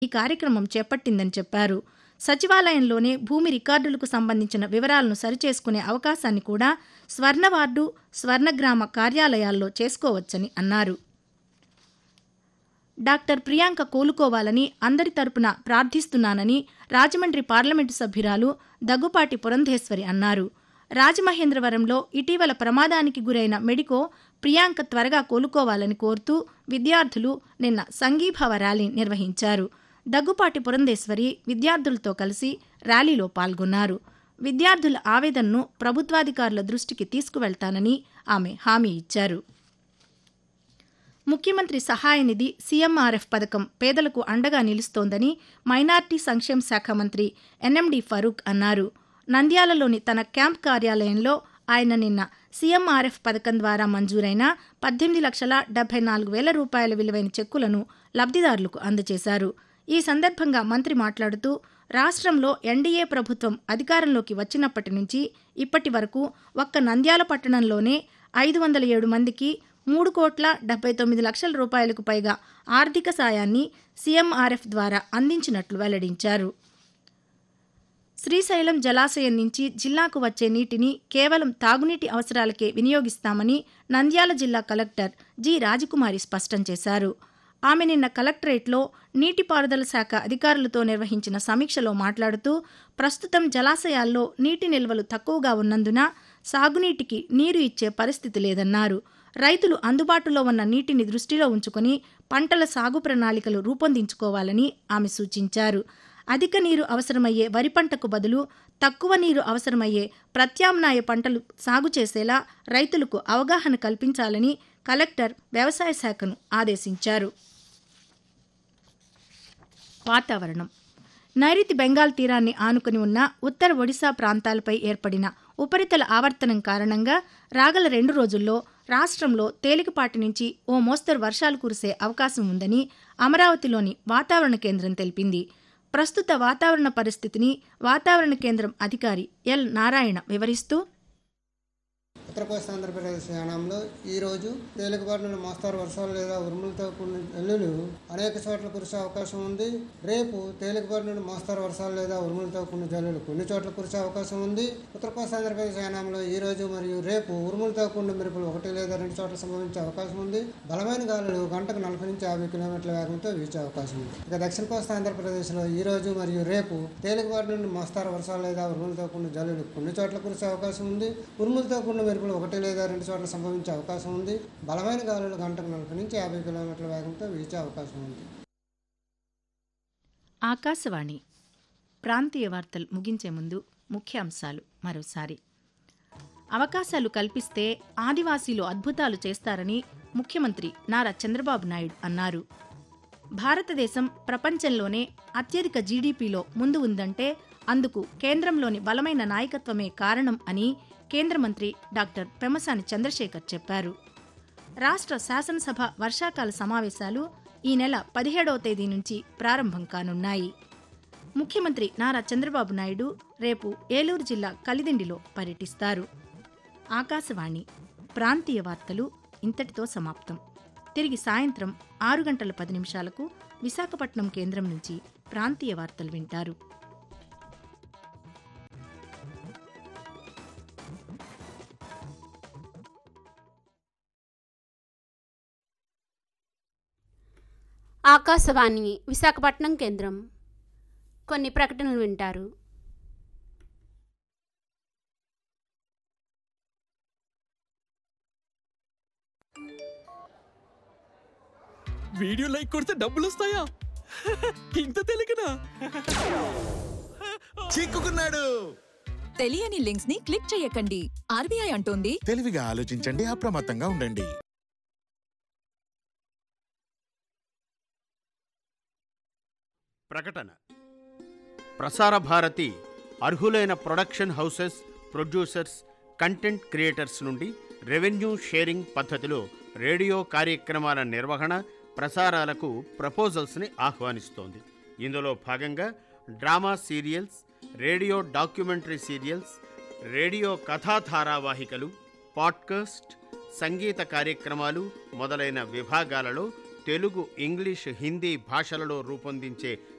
ఈ కార్యక్రమం చేపట్టిందని చెప్పారు సచివాలయంలోనే భూమి రికార్డులకు సంబంధించిన వివరాలను సరిచేసుకునే అవకాశాన్ని కూడా స్వర్ణ వార్డు స్వర్ణగ్రామ కార్యాలయాల్లో చేసుకోవచ్చని అన్నారు డాక్టర్ ప్రియాంక కోలుకోవాలని అందరి తరపున ప్రార్థిస్తున్నానని రాజమండ్రి పార్లమెంటు సభ్యురాలు దగ్గుపాటి పురంధేశ్వరి అన్నారు రాజమహేంద్రవరంలో ఇటీవల ప్రమాదానికి గురైన మెడికో ప్రియాంక త్వరగా కోలుకోవాలని కోరుతూ విద్యార్థులు నిన్న సంఘీభావ ర్యాలీ నిర్వహించారు దగ్గుపాటి పురంధేశ్వరి విద్యార్థులతో కలిసి ర్యాలీలో పాల్గొన్నారు విద్యార్థుల ఆవేదనను ప్రభుత్వాధికారుల దృష్టికి తీసుకువెళ్తానని ఆమె హామీ ఇచ్చారు ముఖ్యమంత్రి సహాయ నిధి సీఎంఆర్ఎఫ్ పథకం పేదలకు అండగా నిలుస్తోందని మైనార్టీ సంక్షేమ శాఖ మంత్రి ఎన్ఎండి ఫరూక్ అన్నారు నంద్యాలలోని తన క్యాంప్ కార్యాలయంలో ఆయన నిన్న సీఎంఆర్ఎఫ్ పథకం ద్వారా మంజూరైన పద్దెనిమిది లక్షల డెబ్బై నాలుగు వేల రూపాయల విలువైన చెక్కులను లబ్ధిదారులకు అందజేశారు ఈ సందర్భంగా మంత్రి మాట్లాడుతూ రాష్ట్రంలో ఎన్డీఏ ప్రభుత్వం అధికారంలోకి వచ్చినప్పటి నుంచి ఇప్పటి వరకు ఒక్క నంద్యాల పట్టణంలోనే ఐదు వందల ఏడు మందికి మూడు కోట్ల డెబ్బై తొమ్మిది లక్షల రూపాయలకు పైగా ఆర్థిక సాయాన్ని సీఎంఆర్ఎఫ్ ద్వారా అందించినట్లు వెల్లడించారు శ్రీశైలం జలాశయం నుంచి జిల్లాకు వచ్చే నీటిని కేవలం తాగునీటి అవసరాలకే వినియోగిస్తామని నంద్యాల జిల్లా కలెక్టర్ జి రాజకుమారి స్పష్టం చేశారు ఆమె నిన్న కలెక్టరేట్లో నీటిపారుదల శాఖ అధికారులతో నిర్వహించిన సమీక్షలో మాట్లాడుతూ ప్రస్తుతం జలాశయాల్లో నీటి నిల్వలు తక్కువగా ఉన్నందున సాగునీటికి నీరు ఇచ్చే పరిస్థితి లేదన్నారు రైతులు అందుబాటులో ఉన్న నీటిని దృష్టిలో ఉంచుకుని పంటల సాగు ప్రణాళికలు రూపొందించుకోవాలని ఆమె సూచించారు అధిక నీరు అవసరమయ్యే వరి పంటకు బదులు తక్కువ నీరు అవసరమయ్యే ప్రత్యామ్నాయ పంటలు సాగు చేసేలా రైతులకు అవగాహన కల్పించాలని కలెక్టర్ వ్యవసాయ శాఖను ఆదేశించారు వాతావరణం నైరుతి బెంగాల్ తీరాన్ని ఆనుకుని ఉన్న ఉత్తర ఒడిశా ప్రాంతాలపై ఏర్పడిన ఉపరితల ఆవర్తనం కారణంగా రాగల రెండు రోజుల్లో రాష్ట్రంలో తేలికపాటి నుంచి ఓ మోస్తరు వర్షాలు కురిసే అవకాశం ఉందని అమరావతిలోని వాతావరణ కేంద్రం తెలిపింది ప్రస్తుత వాతావరణ పరిస్థితిని వాతావరణ కేంద్రం అధికారి ఎల్ నారాయణ వివరిస్తూ ఉత్తర కోస్తా ఆంధ్రప్రదేశ్ యానంలో ఈ రోజు తేలికపాటి నుండి మోస్తారు వర్షాలు లేదా ఉరుములతో కూడిన జల్లులు అనేక చోట్ల కురిసే అవకాశం ఉంది రేపు తేలికపాటి నుండి మోస్తారు వర్షాలు లేదా ఉరుములతో కూడిన జల్లులు కొన్ని చోట్ల కురిసే అవకాశం ఉంది ఉత్తర కోస్తా ఆంధ్రప్రదేశ్ యానంలో ఈ రోజు మరియు రేపు ఉరుములతో కూడిన మెరుపులు ఒకటి లేదా రెండు చోట్ల సంభవించే అవకాశం ఉంది బలమైన గాలులు గంటకు నలభై నుంచి యాభై కిలోమీటర్ల వేగంతో వీచే అవకాశం ఉంది ఇక దక్షిణ కోస్తా ఆంధ్రప్రదేశ్లో ఈ రోజు మరియు రేపు తేలికపాటి నుండి మోస్తారు వర్షాలు లేదా ఉరుములతో కూడిన జల్లులు కొన్ని చోట్ల కురిసే అవకాశం ఉంది ఉరుములతో కూడిన మెరుపులు ఒకటి లేదా రెండు చోట్ల సంభవించే అవకాశం ఉంది బలమైన గాలులు గంటకు నలభై నుంచి యాభై కిలోమీటర్ల వేగంతో వీచే అవకాశం ఉంది ఆకాశవాణి ప్రాంతీయ వార్తలు ముగించే ముందు ముఖ్యాంశాలు మరోసారి అవకాశాలు కల్పిస్తే ఆదివాసీలు అద్భుతాలు చేస్తారని ముఖ్యమంత్రి నారా చంద్రబాబు నాయుడు అన్నారు భారతదేశం ప్రపంచంలోనే అత్యధిక జీడీపీలో ముందు ఉందంటే అందుకు కేంద్రంలోని బలమైన నాయకత్వమే కారణం అని కేంద్ర మంత్రి డాక్టర్ పెమసాని చంద్రశేఖర్ చెప్పారు రాష్ట్ర శాసనసభ వర్షాకాల సమావేశాలు ఈ నెల పదిహేడవ తేదీ నుంచి ప్రారంభం కానున్నాయి ముఖ్యమంత్రి నారా చంద్రబాబు నాయుడు రేపు ఏలూరు జిల్లా కలిదిండిలో పర్యటిస్తారు ఆకాశవాణి ప్రాంతీయ వార్తలు ఇంతటితో సమాప్తం తిరిగి సాయంత్రం ఆరు గంటల పది నిమిషాలకు విశాఖపట్నం కేంద్రం నుంచి ప్రాంతీయ వార్తలు వింటారు ఆకాశవాణి విశాఖపట్నం కేంద్రం కొన్ని ప్రకటనలు వింటారు వీడియో లైక్ కొడితే డబ్బులు వస్తాయా ఇంత తెలియకనా చిక్కుకున్నాడు తెలియని లింక్స్ ని క్లిక్ చేయకండి ఆర్బీఐ అంటోంది తెలివిగా ఆలోచించండి అప్రమత్తంగా ఉండండి ప్రకటన ప్రసార భారతి అర్హులైన production houses producers content creators నుండి రెవెన్యూ షేరింగ్ పద్ధతిలో రేడియో కార్యక్రమాల నిర్వహణ ప్రసారాలకు ప్రపోజల్స్ని ఆహ్వానిస్తోంది ఇందులో భాగంగా drama serials radio documentary serials radio కథా ధారావాహికలు పాడ్కాస్ట్ సంగీత కార్యక్రమాలు మొదలైన విభాగాలలో తెలుగు ఇంగ్లీష్ హిందీ భాషలలో రూపొందించే